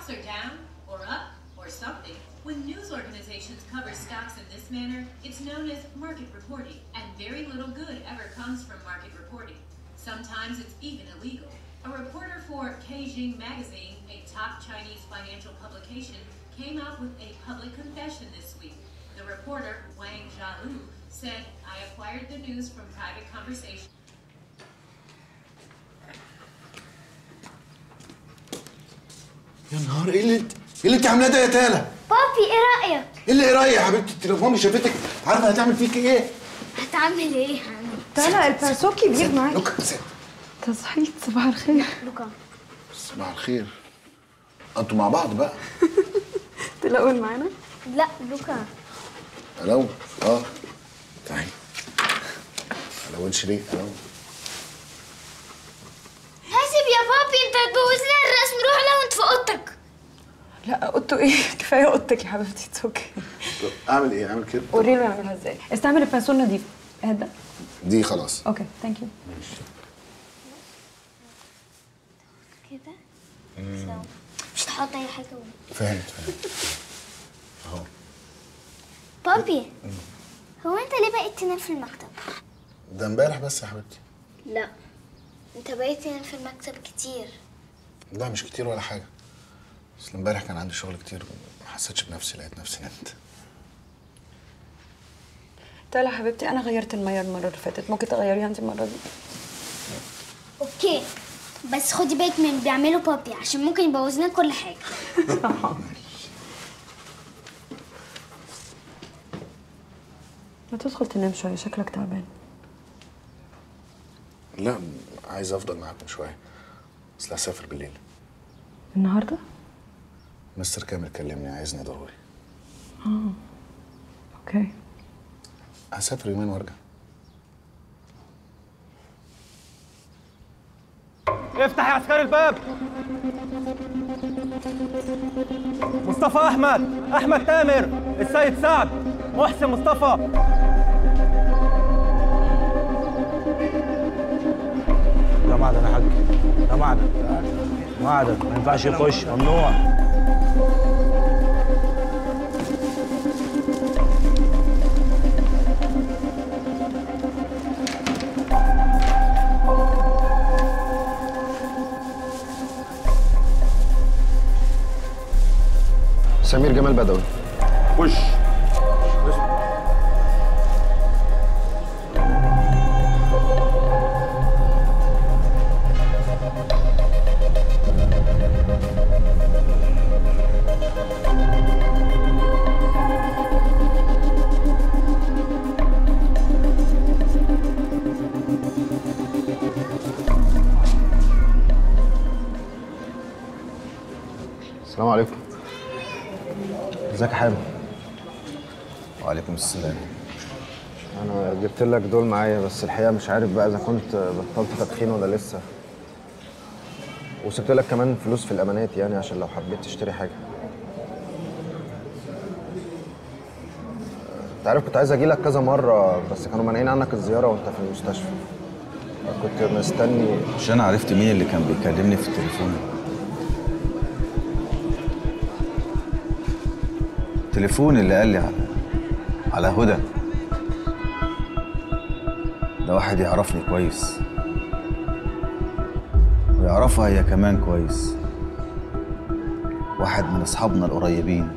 Stocks are down, or up, or something. When news organizations cover stocks in this manner, it's known as market reporting, and very little good ever comes from market reporting. Sometimes it's even illegal. A reporter for Beijing Magazine, a top Chinese financial publication, came out with a public confession this week. The reporter, Wang Zhalu, said, I acquired the news from private conversation. يا نهار ايه اللي انت ايه اللي انت عاملاه ده يا تالا؟ بابي ايه رايك ايه اللي قرايه يا حبيبتي التليفون شافتك عارفه هتعمل فيك ايه؟ هتعمل ايه يا عم طلع الباسو كبير معاك لوكا ست انت صحيت صباح الخير لوكا صباح الخير انتوا مع بعض بقى تلاقون معانا لا لوكا الو اه تعالي الونش ليه؟ الو حاسب يا بابي انت هتبوظ لي الرسم روح لو انت في اوضتك لا اوضته ايه كفايه اوضتك يا حبيبتي اتس اوكي طب اعمل ايه؟ اعمل كده وريني بعملها ازاي استعمل الباسو النضيف اهدى دي خلاص اوكي ثانك يو كده سوا. مش تحط اي حاجه و- فهمت فهمت اهو بابي هو انت ليه بقيت تنام في المكتب ده امبارح بس يا حبيبتي لا انت بقيت تنام في المكتب كتير لا مش كتير ولا حاجه بس امبارح كان عندي شغل كتير ما حسيتش بنفسي لقيت نفسي نمت تعالى يا حبيبتي انا غيرت الميه المره اللي فاتت ممكن تغيريها انت المره دي اوكي بس خدي بالك من اللي بيعمله بابي عشان ممكن يبوظ لنا كل حاجه ما تدخل تنام شويه شكلك تعبان لا عايز افضل معاكم شويه اصل هسافر بالليل النهارده مستر كامل كلمني عايزني ضروري اوكي هسافر يومين وارجع افتح يا عسكري الباب مصطفى احمد احمد تامر السيد سعد محسن مصطفى ده معدن يا حاج ده معدن معدن ما ينفعش يخش ممنوع سمير جمال بدوي وش السلام عليكم ازيك يا حامد وعليكم السلام انا جبت لك دول معايا بس الحقيقه مش عارف بقى اذا كنت بطلت تدخين ولا لسه وسبت لك كمان فلوس في الامانات يعني عشان لو حبيت تشتري حاجه انت عارف كنت عايز اجي لك كذا مره بس كانوا مانعين عنك الزياره وانت في المستشفى كنت مستني مش انا عرفت مين اللي كان بيكلمني في التليفون التليفون اللي قال لي على على هدى ده واحد يعرفني كويس ويعرفها هي كمان كويس واحد من اصحابنا القريبين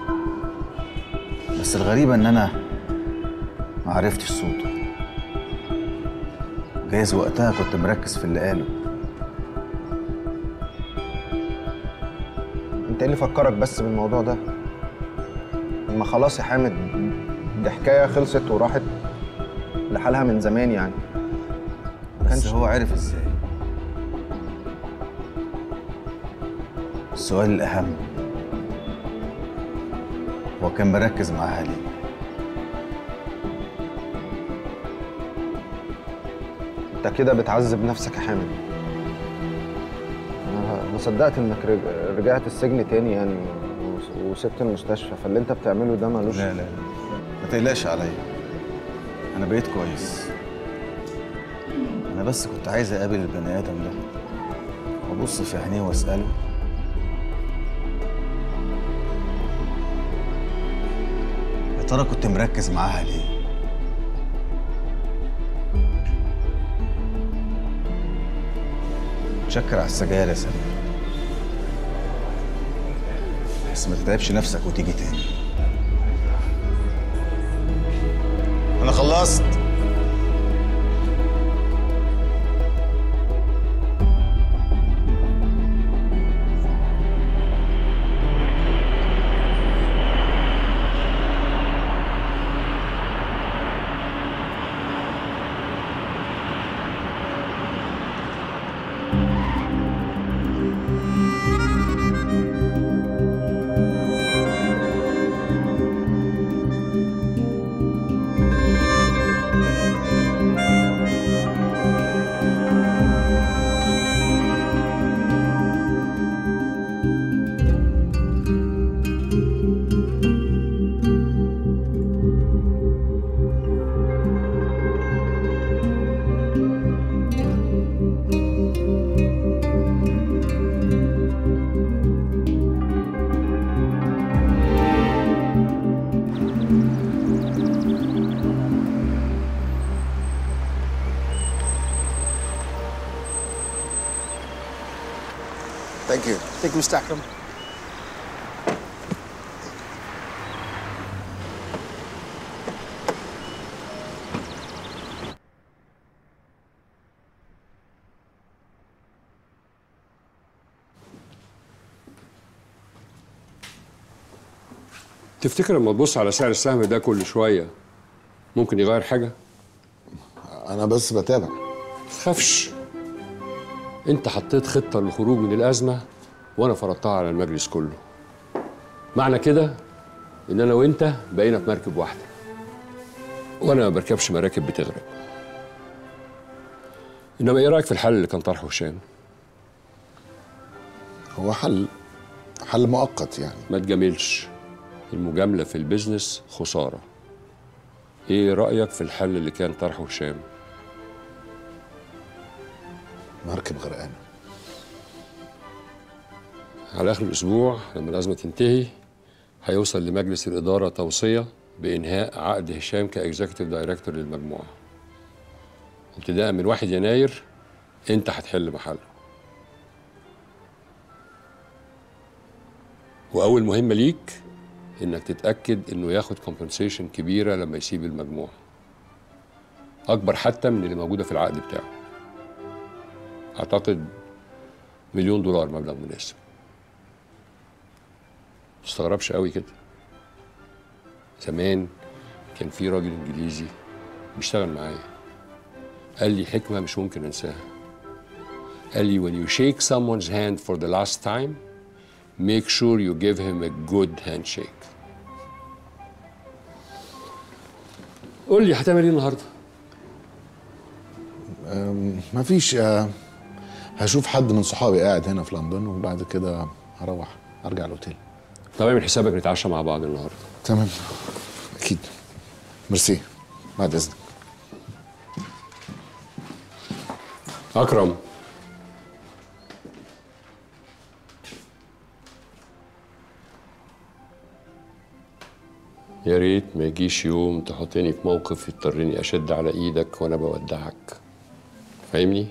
بس الغريبة ان انا ما عرفتش صوته جايز وقتها كنت مركز في اللي قاله انت ايه اللي فكرك بس بالموضوع ده ما خلاص يا حامد دي حكايه خلصت وراحت لحالها من زمان يعني بس كانش- هو عرف ازاي السؤال الأهم هو كان مركز معاها ليه انت كده بتعذب نفسك يا حامد انا ما صدقت انك رج- رجعت السجن تاني يعني وس- وسبت المستشفى فاللي انت بتعمله ده ملوش لا لا ما تقلقش عليا أنا بقيت كويس أنا بس كنت عايز أقابل البني آدم ده وأبص في عينيه وأسأله ترى كنت مركز معاها ليه شكر على السجاير يا سمير بس ما تتعبش نفسك وتيجي تاني انا خلصت ثانك يو Thank you, Mr. Akram. تفتكر لما تبص على سعر السهم ده كل شويه ممكن يغير حاجه انا بس بتابع تخافش انت حطيت خطه للخروج من الازمه وانا فرضتها على المجلس كله معنى كده ان انا وانت بقينا في مركب واحده وانا ما بركبش مراكب بتغرق انما ايه رايك في الحل اللي كان طرحه هشام هو حل حل مؤقت يعني ما تجاملش المجامله في البيزنس خساره ايه رايك في الحل اللي كان طرحه هشام مركب غرقانه على اخر الاسبوع لما الازمه تنتهي هيوصل لمجلس الاداره توصيه بانهاء عقد هشام كاكزيكتيف دايركتور للمجموعه ابتداء من 1 يناير انت هتحل محله واول مهمه ليك انك تتاكد انه ياخد كومبنسيشن كبيره لما يسيب المجموعه اكبر حتى من اللي موجوده في العقد بتاعه اعتقد مليون دولار مبلغ مناسب مستغربش قوي كده زمان كان في راجل انجليزي بيشتغل معايا قال لي حكمه مش ممكن انساها قال لي when you shake someone's hand for the last time make sure you give him a good handshake قول لي هتعمل ايه النهارده مفيش آه، هشوف حد من صحابي قاعد هنا في لندن وبعد كده هروح ارجع الاوتيل طب اعمل حسابك نتعشى مع بعض النهارده تمام اكيد ميرسي بعد اذنك اكرم يا ريت ما يجيش يوم تحطني في موقف يضطرني اشد على ايدك وانا بودعك فاهمني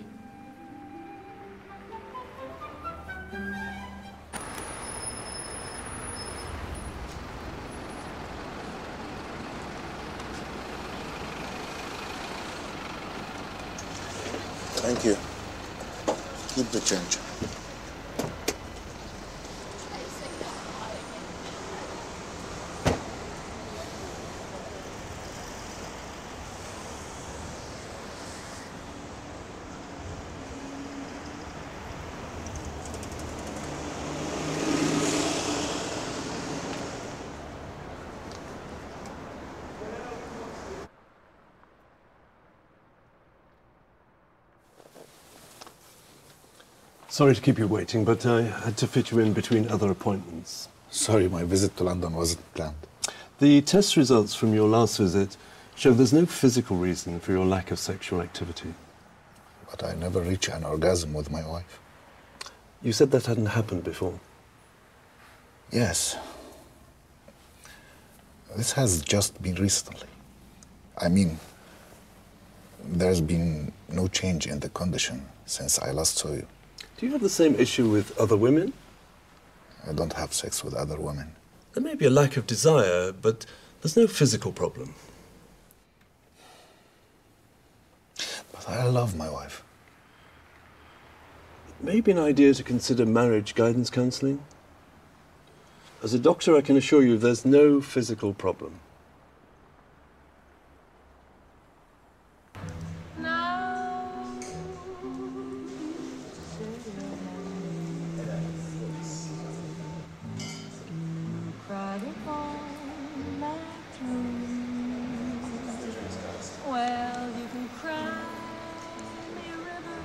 ثانك يو keep the change Sorry to keep you waiting, but I had to fit you in between other appointments. sorry my visit to London wasn't planned The test results from your last visit show there's no physical reason for your lack of sexual activity. but I never reach an orgasm with my wife You said that hadn't happened before. yes This has just been recently. I mean, there's been no change in the condition since I last saw you. Do you have the same issue with other women? I don't have sex with other women. There may be a lack of desire, but there's no physical problem. But I love my wife. It may be an idea to consider marriage guidance counseling. As a doctor, I can assure you there's no physical problem. Well, you can cry me a river.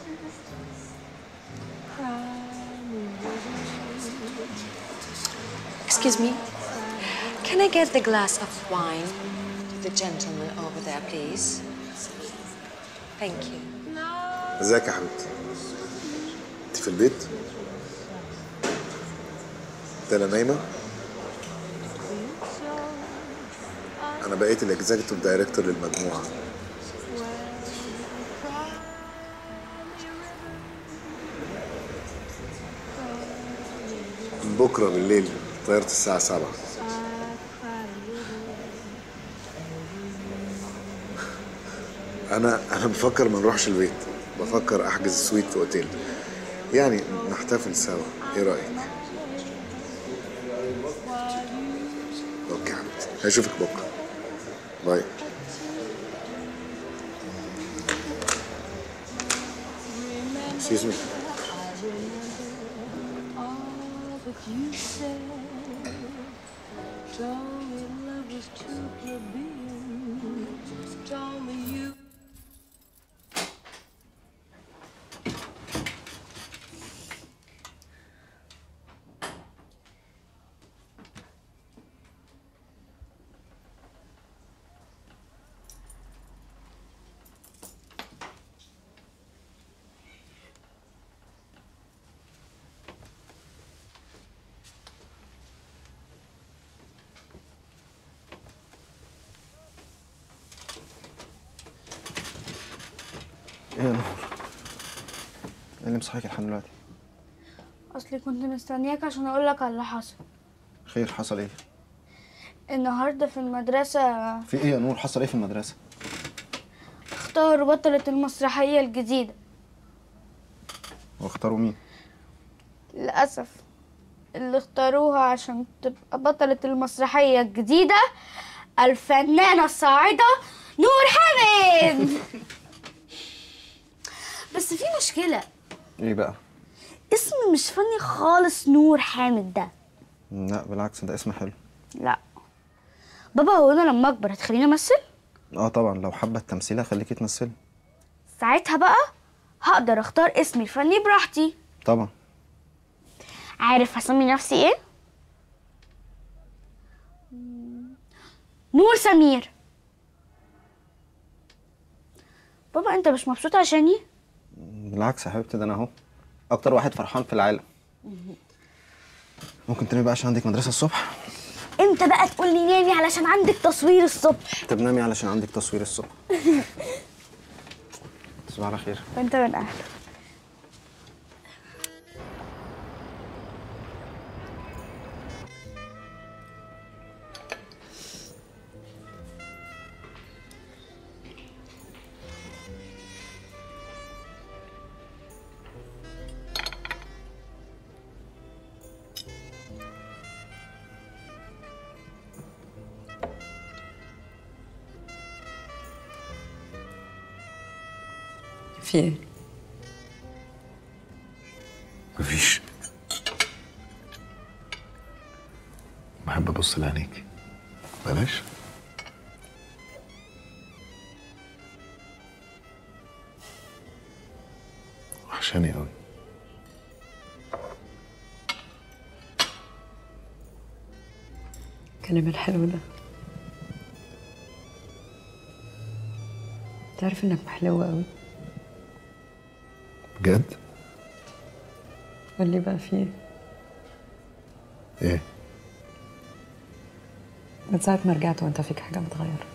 Cry me a river. Excuse me. Can I get the glass of wine to the gentleman over there, please? Thank you. ازيك يا حبيبتي؟ انت في البيت؟ تالا نايمة؟ أنا بقيت الإكزيكتيف دايركتور للمجموعة بكرة بالليل طيارة الساعة سبعة أنا أنا بفكر ما نروحش البيت بفكر أحجز سويت في أوتيل يعني نحتفل سوا إيه رأيك؟ أوكي يا حبيبتي هشوفك بكرة باي Excuse me. All that you said. Told me love was too plebeian. Told me you. ايه يا نور؟ ايه اللي مصحيك لحد دلوقتي؟ اصلي كنت مستنياك عشان اقول لك على اللي حصل خير حصل ايه؟ النهارده في المدرسه في ايه يا نور؟ حصل ايه في المدرسة؟ اختاروا بطلة المسرحية الجديدة واختاروا مين؟ للأسف اللي اختاروها عشان تبقى بطلة المسرحية الجديدة الفنانة الصاعدة نور حامد بس في مشكلة ايه بقى؟ اسم مش فني خالص نور حامد ده لا بالعكس ده اسم حلو لا بابا هو انا لما اكبر هتخليني امثل اه طبعا لو حابة التمثيل هخليكي تمثلي ساعتها بقى هقدر اختار اسمي الفني براحتي طبعا عارف هسمي نفسي ايه مم، نور سمير بابا انت مش مبسوط عشاني بالعكس يا حبيبتي ده انا اهو اكتر واحد فرحان في العالم ممكن تنامي بقى عشان عندك مدرسة الصبح امتى بقى تقول لي نامي علشان عندك تصوير الصبح طب نامي علشان عندك تصوير الصبح تصبح على خير وانت من اهله في ايه؟ مفيش بحب ابص لعينيك بلاش وحشاني قوي الكلام الحلو ده تعرف انك محلو قوي بجد قول لي بقى في ايه ايه من ساعة ما رجعت وانت فيك حاجة متغيرة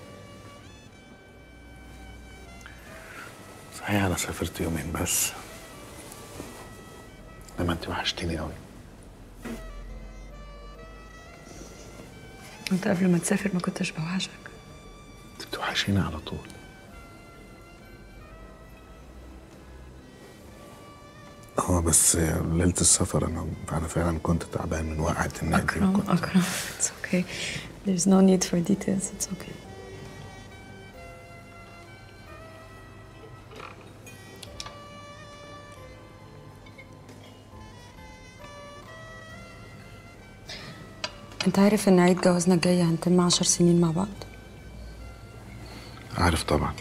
صحيح انا سافرت يومين بس انما انت وحشتيني قوي انت قبل ما تسافر ما كنتش بوحشك انت بتوحشيني على طول هو بس ليلة السفر أنا أنا فعلا كنت تعبان من وقعة النادي أكرم وكنت أكرم it's okay there's no need for details it's okay انت عارف ان عيد جوازنا الجاي هنتم عشر سنين مع بعض عارف طبعا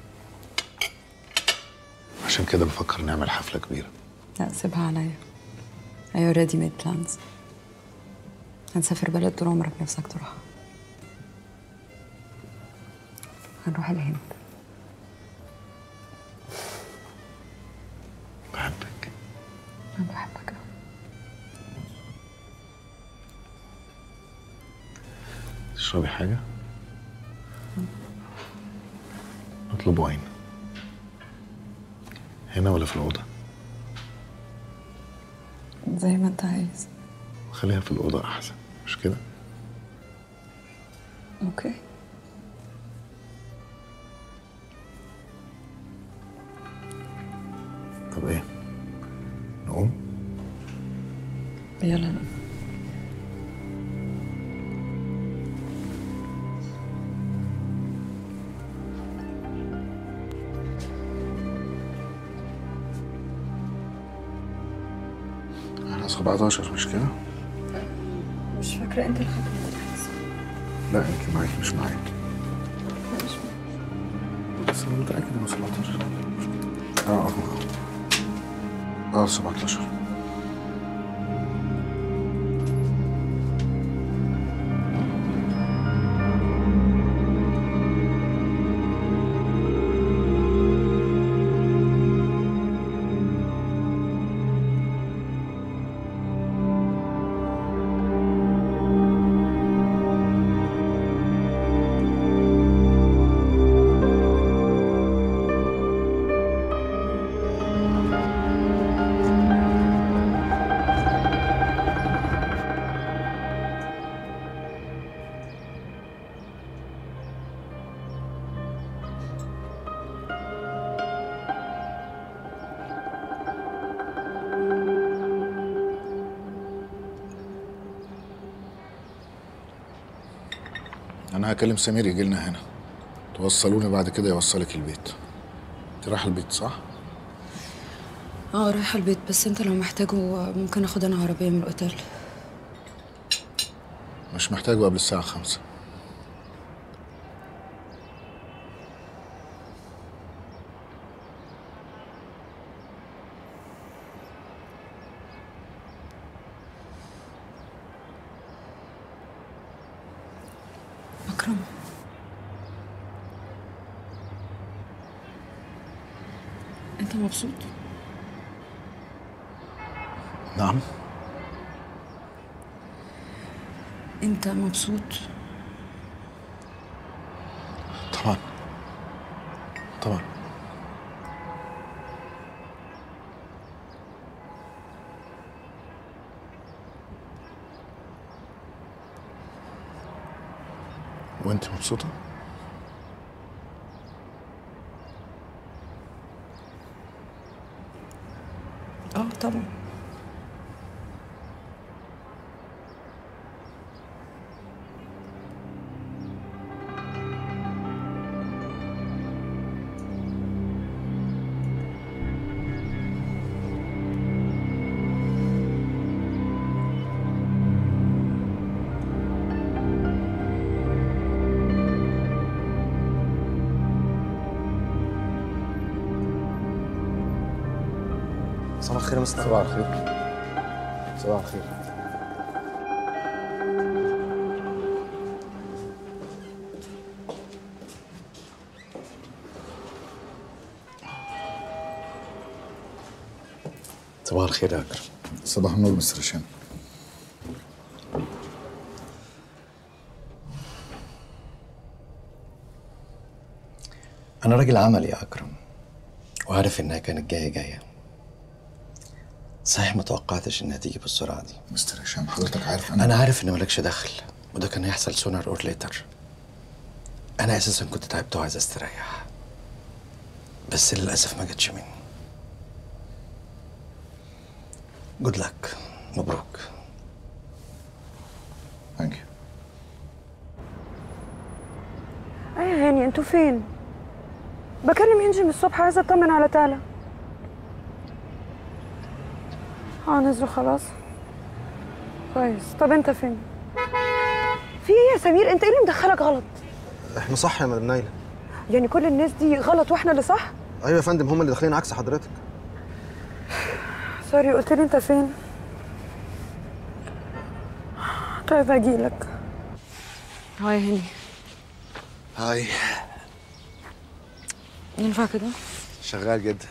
عشان كده بفكر نعمل حفلة كبيرة لا سيبها عليا I already made plans هنسافر بلد طول عمرك نفسك تروحها هنروح الهند بحبك أنا بحبك أوي تشربي حاجة؟ نطلب واين هنا ولا في الأوضة؟ زي ما أنت عايز خليها في الأوضة أحسن مش كده؟ أوكي طب إيه؟ نقوم؟ يلا نقوم. احنا 17 مش كده؟ مش فاكرة أنت الحاجة لا انت معاك مش معاك بس انا متأكد انه 17 اه اه اه 17 انا هكلم سمير يجي لنا هنا توصلوني بعد كده يوصلك البيت انت رايحه البيت صح؟ اه رايحة البيت بس انت لو محتاجه ممكن اخد انا عربية من الاوتيل مش محتاجه قبل الساعة خمسة اكرم انت مبسوط نعم انت مبسوط طبعا طبعا وانت مبسوطة؟ اه طبعا صباح الخير يا مستر صباح الخير صباح الخير صباح الخير يا أكرم صباح النور مستر هشام أنا راجل عملي يا أكرم وعارف إنها كانت جاية جاية صحيح ما توقعتش إنها تيجي بالسرعة دي مستر هشام حضرتك عارف انا أنا عارف إن مالكش دخل وده كان هيحصل سونر أور ليتر أنا أساسا كنت تعبت وعايز أستريح بس للأسف ما جاتش مني جود لك مبروك ثانك يو ايه يا هاني انتوا فين بكلم انجي من الصبح عايزه اطمن على تالا اه نزلوا خلاص كويس طب انت فين في ايه يا سمير انت ايه اللي مدخلك غلط احنا صح يا مدام نايله يعني كل الناس دي غلط واحنا اللي صح ايوه يا فندم هم اللي داخلين عكس حضرتك سوري قلت لي انت فين طيب اجيلك هاي هاني هاي ينفع كده شغال جدا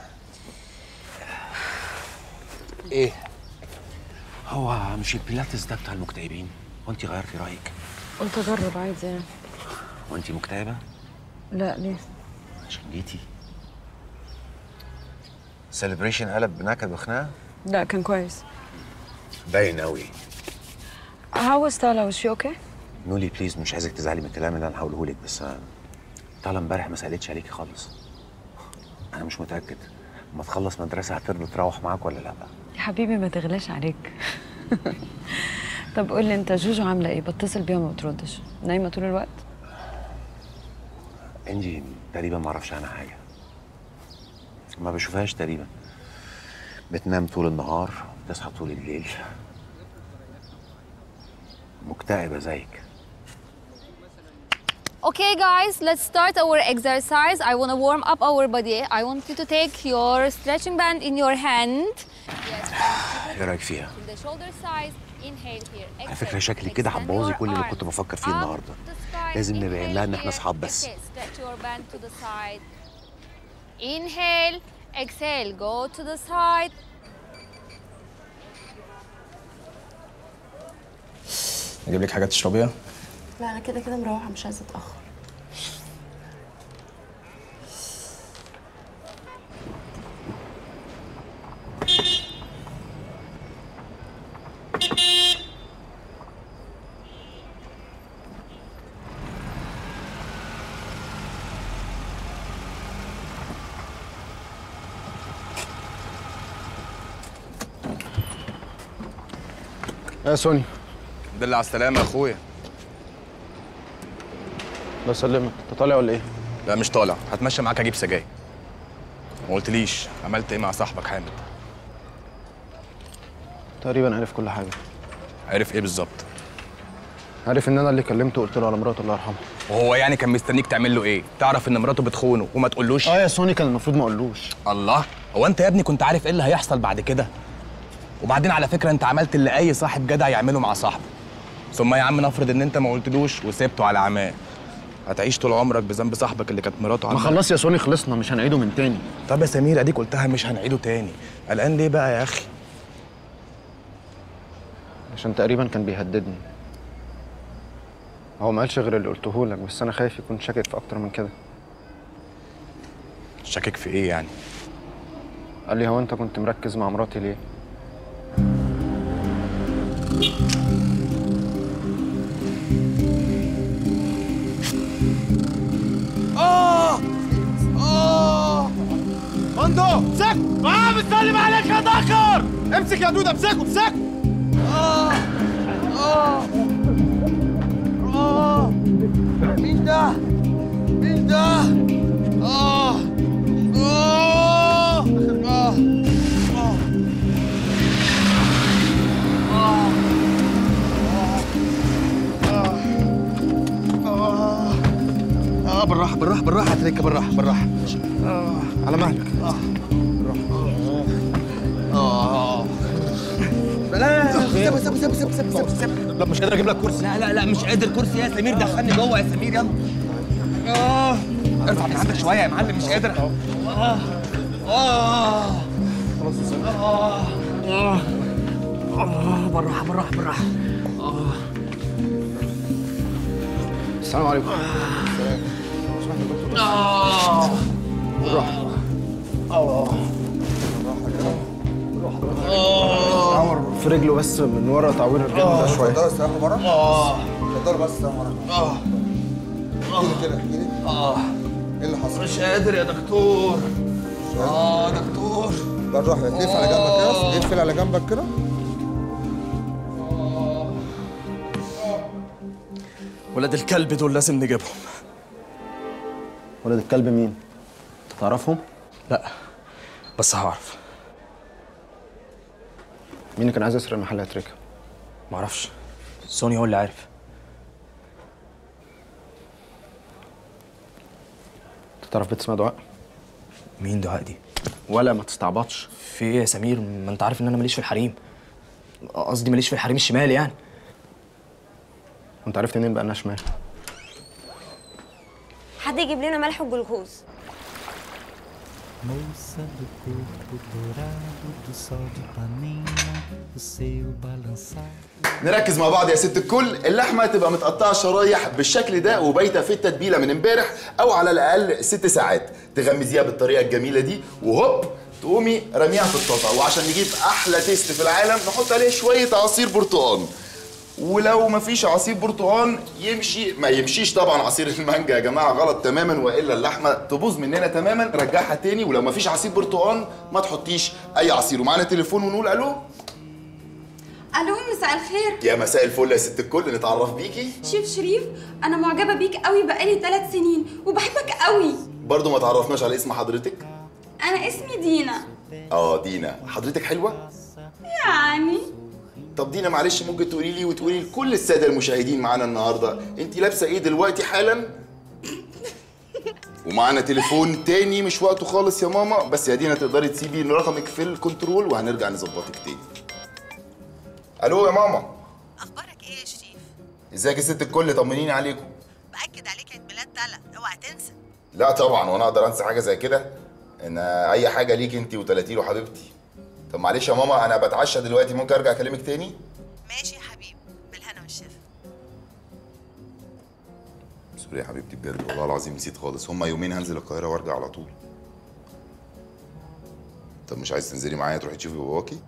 ايه هو مش البيلاتس ده بتاع المكتئبين وانت غيرتي رايك قلت اجرب عادي يعني وانت مكتئبه لا ليه عشان جيتي سيلبريشن قلب بنكد وخناقه لا كان كويس باين قوي How was Tala? Was she okay? نولي بليز مش عايزك تزعلي من الكلام اللي انا هقوله لك بس آه، طالع امبارح ما سالتش عليكي خالص انا مش متاكد ما تخلص مدرسه هترضى تروح معاك ولا لا يا حبيبي ما تغلاش عليك طب قول لي انت جوجو عامله ايه بتصل بيها ما بتردش نايمه طول الوقت انجي تقريبا ما اعرفش عنها حاجه ما بشوفهاش تقريبا بتنام طول النهار تصحى طول الليل مكتئبه زيك Okay, guys, let's start our exercise. I want to warm up our body. I want you to take your stretching band in your hand. ايه رايك فيها In the shoulder side, inhale here. على فكره شكلي كده هتبوظي كل اللي كنت بفكر فيه النهارده لازم نبين لها ان احنا اصحاب بس Exhale, stretch your band to the side. Inhale, exhale, go to the side. اجيب لك حاجه تشربيها لا انا كده كده مروحه مش عايزه اتاخر يا سوني دل على السلامه يا اخويا الله يسلمك انت طالع ولا ايه لا مش طالع هتمشى معاك اجيب سجاير ما قلتليش عملت ايه مع صاحبك حامد تقريبا عارف كل حاجه عارف ايه بالظبط عارف ان انا اللي كلمته وقلت له على مراته الله يرحمها وهو يعني كان مستنيك تعمل له ايه تعرف ان مراته بتخونه وما تقولوش اه يا سوني كان المفروض ما اقولوش الله هو انت يا ابني كنت عارف ايه اللي هيحصل بعد كده وبعدين على فكره انت عملت اللي اي صاحب جدع يعمله مع صاحبه ثم يا عم نفرض ان انت ما قلتلوش وسبته على عماه هتعيش طول عمرك بذنب صاحبك اللي كانت مراته ما عندك. خلاص يا سوني خلصنا مش هنعيده من تاني طب يا سمير اديك قلتها مش هنعيده تاني قلقان ليه بقى يا اخي عشان تقريبا كان بيهددني هو ما قالش غير اللي قلته لك بس انا خايف يكون شاكك في اكتر من كده شاكك في ايه يعني قال لي هو انت كنت مركز مع مراتي ليه اه اه مندو امسك اه بتسلم عليك يا ذكر امسك يا دودة امسكه امسكه اه اه اه مين ده؟ مين ده؟ اه اه اه اه اه بالراحه بالراحه بالراحه تريكه بالراحه بالراحه اه على مهلك اه اه لا سيبه سيبه سيبه سيبه سيبه سيبه سيبه لا مش قادر اجيب لك كرسي لا لا لا مش قادر كرسي يا سمير دخلني جوه يا سمير يلا اه ارفع من عندك شويه يا معلم مش قادر اه اه خلاص يا سيدي اه اه اه بالراحه بالراحه بالراحه اه السلام عليكم اه بالراحه اه تعور في رجله بس من ورا تعوير الجنب ده شويه اتفضلوا استريحوا بره اه اتفضلوا بس استريحوا بره اه احكي لي كده احكي لي اه ايه اللي حصل؟ مش قادر يا دكتور اه دكتور بالراحه لف على جنبك كده اقفل على جنبك كده ولاد الكلب دول لازم نجيبهم ولد الكلب مين؟ انت تعرفهم؟ لا بس هعرف مين اللي كان عايز يسرق محل اتريكا؟ معرفش سوني هو اللي عارف انت تعرف بنت اسمها دعاء؟ مين دعاء دي؟ ولا ما تستعبطش في ايه يا سمير ما انت عارف ان انا ماليش في الحريم قصدي ماليش في الحريم الشمالي يعني وانت عرفت منين بقى انها شمال؟ حد يجيب لنا ملح وجلوكوز Moça do corpo dourado do sol de Ipanema, o seu balançar. نركز مع بعض يا ست الكل اللحمه تبقى متقطعه شرايح بالشكل ده وبايته في التتبيله من امبارح او على الاقل ست ساعات تغمزيها بالطريقه الجميله دي وهوب تقومي رميها في الطاسه وعشان نجيب احلى تيست في العالم نحط عليه شويه عصير برتقال ولو مفيش عصير برتقال يمشي ما يمشيش طبعا عصير المانجا يا جماعه غلط تماما والا اللحمه تبوظ مننا تماما رجعها تاني ولو مفيش عصير برتقال ما تحطيش اي عصير ومعانا تليفون ونقول الو الو مساء الخير يا مساء الفل يا ست الكل نتعرف بيكي شيف شريف انا معجبه بيك قوي بقالي ثلاث سنين وبحبك قوي برضو ما تعرفناش على اسم حضرتك انا اسمي دينا اه دينا حضرتك حلوه يعني طب دينا معلش ممكن تقولي لي وتقولي لكل الساده المشاهدين معانا النهارده انت لابسه ايه دلوقتي حالا ومعانا تليفون تاني مش وقته خالص يا ماما بس يا دينا تقدري تسيبي رقمك في الكنترول وهنرجع نظبطك تاني الو يا ماما اخبارك ايه يا شريف ازيك يا ست الكل طمنيني عليكم باكد عليك عيد ميلاد تلا اوعى تنسى لا طبعا وانا اقدر انسى حاجه زي كده ان اي حاجه ليك انت وتلاتيلو حبيبتي طب معلش يا ماما انا بتعشى دلوقتي ممكن ارجع اكلمك تاني ماشي يا حبيبي بالهنا والشفا سوري يا حبيبتي بجد والله العظيم نسيت خالص هما يومين هنزل القاهره وارجع على طول طب مش عايز تنزلي معايا تروحي تشوفي باباكي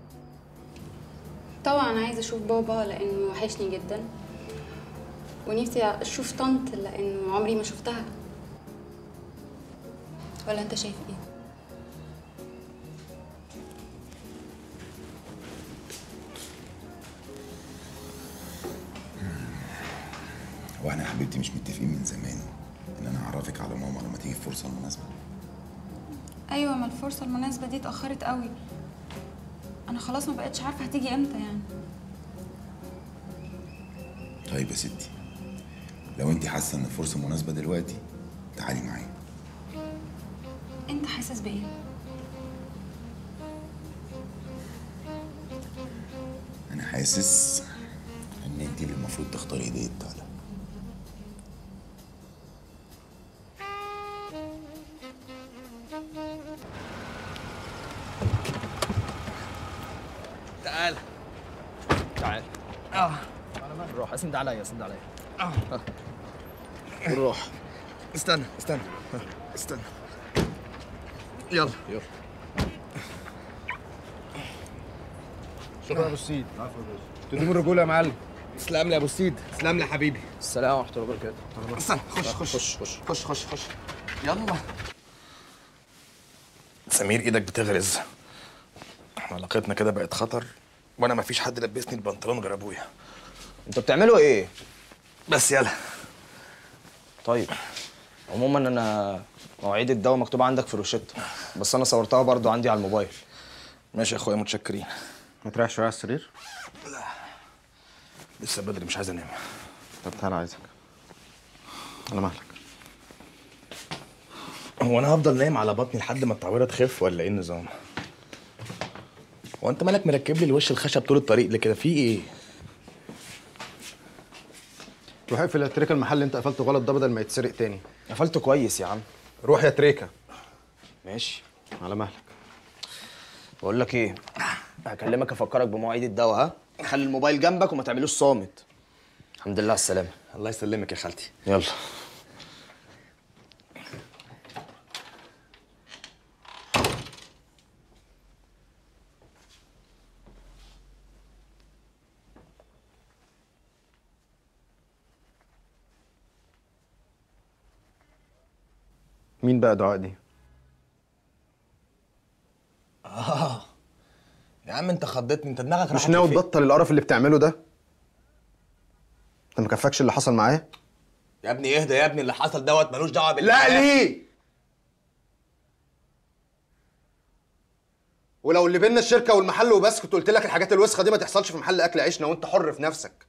طبعا عايزه اشوف بابا لانه وحشني جدا ونفسي اشوف طنط لانه عمري ما شفتها ولا انت شايف ايه واحنا يا حبيبتي مش متفقين من زمان ان انا اعرفك على ماما لما تيجي الفرصه المناسبه ايوه ما الفرصه المناسبه دي اتاخرت قوي انا خلاص ما بقتش عارفه هتيجي امتى يعني طيب يا ستي لو انت حاسه ان الفرصه مناسبه دلوقتي تعالي معايا انت حاسس بايه انا حاسس ان انت اللي المفروض تختاري هديه تعالى تعال تعال اه روح اسند عليا اسند عليا اه بالراحه استنى استنى استنى يلا يلا شكرا يا ابو السيد تدوم الرجوله يا معلم تسلم لي يا ابو السيد تسلم لي يا حبيبي السلام ورحمه الله وبركاته استنى خش خش خش خش خش خش خش يلا سمير ايدك بتغرز احنا علاقتنا كده بقت خطر وانا مفيش حد لبسني البنطلون غير ابويا انتوا بتعملوا ايه؟ بس يلا طيب عموما انا مواعيد الدواء مكتوبه عندك في الروشته بس انا صورتها برضو عندي على الموبايل ماشي يا اخويا متشكرين ما تريح شويه على السرير لسه بدري مش عايز انام طب تعالى عايزك على مهلك هو انا هفضل نايم على بطني لحد ما التعويره تخف ولا ايه النظام هو انت مالك مركب لي الوش الخشب طول الطريق ليه كده في ايه روح اقفل يا تريكا المحل اللي انت قفلته غلط ده بدل ما يتسرق تاني قفلته كويس يا عم روح يا تريكا ماشي على مهلك بقول لك ايه هكلمك افكرك بمواعيد الدواء ها خلي الموبايل جنبك وما تعملوش صامت الحمد لله على السلامه الله يسلمك يا خالتي يلا مين بقى دعاء دي اه يا عم انت خضتني انت دماغك مش راحت ناوي لفين؟ تبطل القرف اللي بتعمله ده انت مكفكش اللي حصل معايا يا ابني اهدى يا ابني اللي حصل دوت ملوش دعوه بال لا ليه ولو اللي بينا الشركه والمحل وبس كنت قلت لك الحاجات الوسخه دي ما تحصلش في محل اكل عيشنا وانت حر في نفسك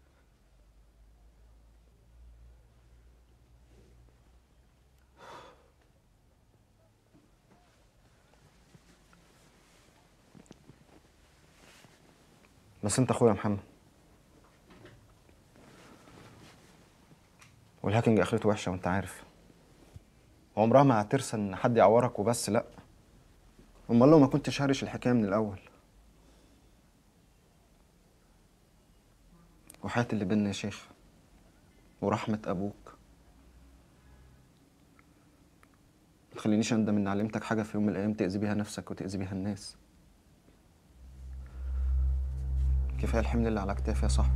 بس انت اخويا محمد والهاكينج اخرته وحشه وانت عارف عمرها ما هترسى ان حد يعورك وبس لا امال لو ما كنتش هارش الحكايه من الاول وحياة اللي بينا يا شيخ ورحمة أبوك ما تخلينيش أندم إن علمتك حاجة في يوم من الأيام تأذي بيها نفسك وتأذي بيها الناس كفاية الحمل اللي على كتافي يا صاحبي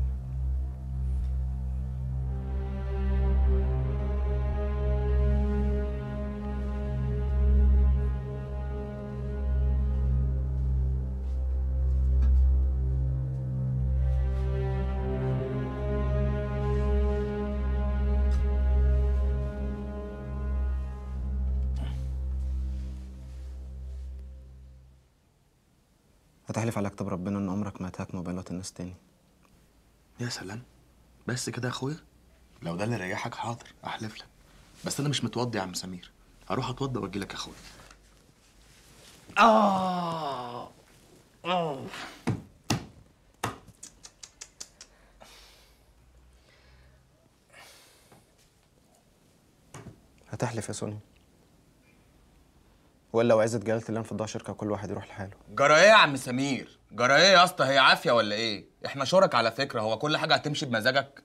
هتحلف على كتاب ربنا إن عمرك ما هتهاك موبايلات الناس تاني يا سلام بس كده يا اخويا لو ده اللي يريحك حاضر احلف لك بس انا مش متوضي يا عم سمير هروح اتوضى واجي لك يا اخويا اه اه هتحلف يا سوني ولا وعزة جلالة الله انفضاء شركة وكل واحد يروح لحاله جرى ايه يا عم سمير جرى ايه يا اسطى هي عافيه ولا ايه احنا شرك على فكره هو كل حاجه هتمشي بمزاجك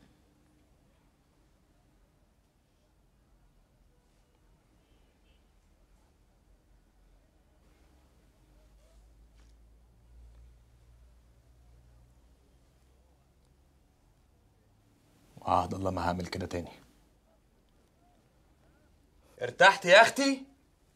وعهد الله ما هعمل كده تاني ارتحت يا اختي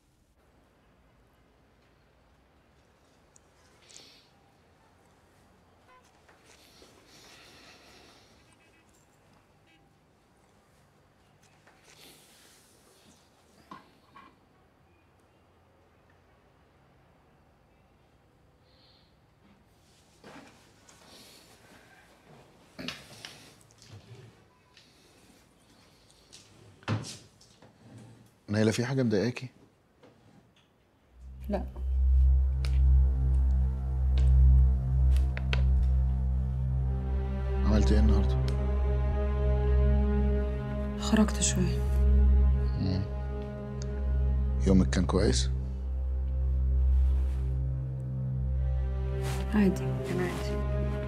نايلة في حاجة مضايقاكي؟ لا عملت ايه النهارده؟ خرجت شوية مم. يومك كان كويس؟ عادي كان عادي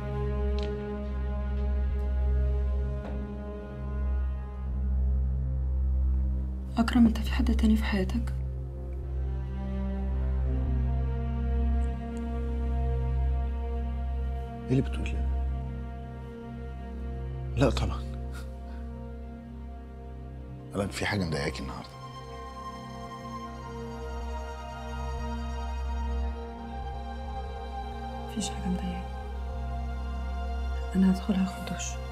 أكرم أنت في حد تاني في حياتك؟ ايه اللي بتقولي؟ لا طبعا لا في حاجة مضايقاكي النهارده مفيش حاجة مضايقاني أنا هدخل هاخد دش